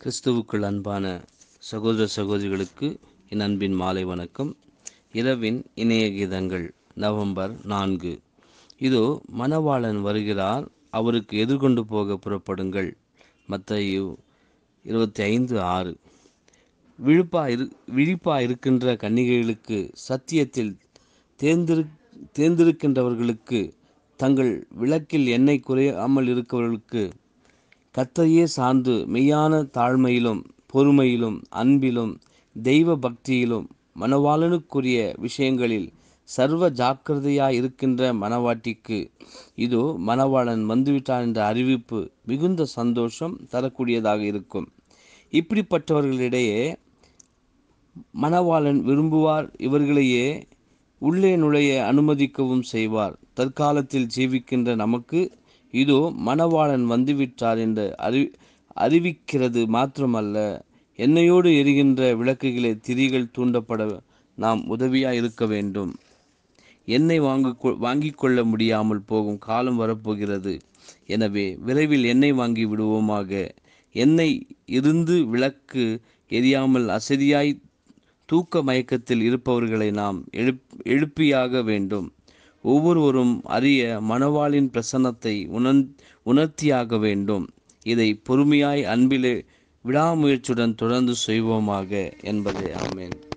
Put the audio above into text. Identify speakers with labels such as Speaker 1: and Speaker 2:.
Speaker 1: கிறிஸ்துவுக்குள் அன்பான சகோதர சகோதரிகளுக்கு என் அன்பின் மாலை வணக்கம் இரவின் இணைய கீதங்கள் நவம்பர் நான்கு இதோ மணவாளன் வருகிறார் அவருக்கு எதிர்கொண்டு போக புறப்படுங்கள் மத்தேயு இருபத்தி ஐந்து ஆறு விழுப்பா இரு விழிப்பா இருக்கின்ற கன்னிகைகளுக்கு சத்தியத்தில் தேர்ந்திரு தேர்ந்திருக்கின்றவர்களுக்கு தங்கள் விளக்கில் எண்ணெய் குறையாமல் இருக்கவர்களுக்கு கர்த்தரையே சார்ந்து மெய்யான தாழ்மையிலும் பொறுமையிலும் அன்பிலும் தெய்வ பக்தியிலும் மணவாளனுக்குரிய விஷயங்களில் சர்வ ஜாக்கிரதையாய் இருக்கின்ற மணவாட்டிக்கு இதோ மணவாளன் வந்துவிட்டான் என்ற அறிவிப்பு மிகுந்த சந்தோஷம் தரக்கூடியதாக இருக்கும் இப்படிப்பட்டவர்களிடையே மணவாளன் விரும்புவார் இவர்களையே உள்ளே நுழைய அனுமதிக்கவும் செய்வார் தற்காலத்தில் ஜீவிக்கின்ற நமக்கு இதோ மணவாளன் வந்துவிட்டார் என்று அறி அறிவிக்கிறது மாத்திரமல்ல எண்ணெயோடு எரிகின்ற விளக்குகளே திரிகள் தூண்டப்பட நாம் உதவியாக இருக்க வேண்டும் எண்ணெய் வாங்க வாங்கிக் கொள்ள முடியாமல் போகும் காலம் வரப்போகிறது எனவே விரைவில் எண்ணெய் வாங்கி விடுவோமாக எண்ணெய் இருந்து விளக்கு எரியாமல் அசதியாய் தூக்க மயக்கத்தில் இருப்பவர்களை நாம் எழுப் எழுப்பியாக வேண்டும் ஒவ்வொருவரும் அறிய மணவாளின் பிரசன்னத்தை உணர் உணர்த்தியாக வேண்டும் இதை பொறுமையாய் அன்பிலே விடாமுயற்சியுடன் தொடர்ந்து செய்வோமாக என்பதே ஆமேன்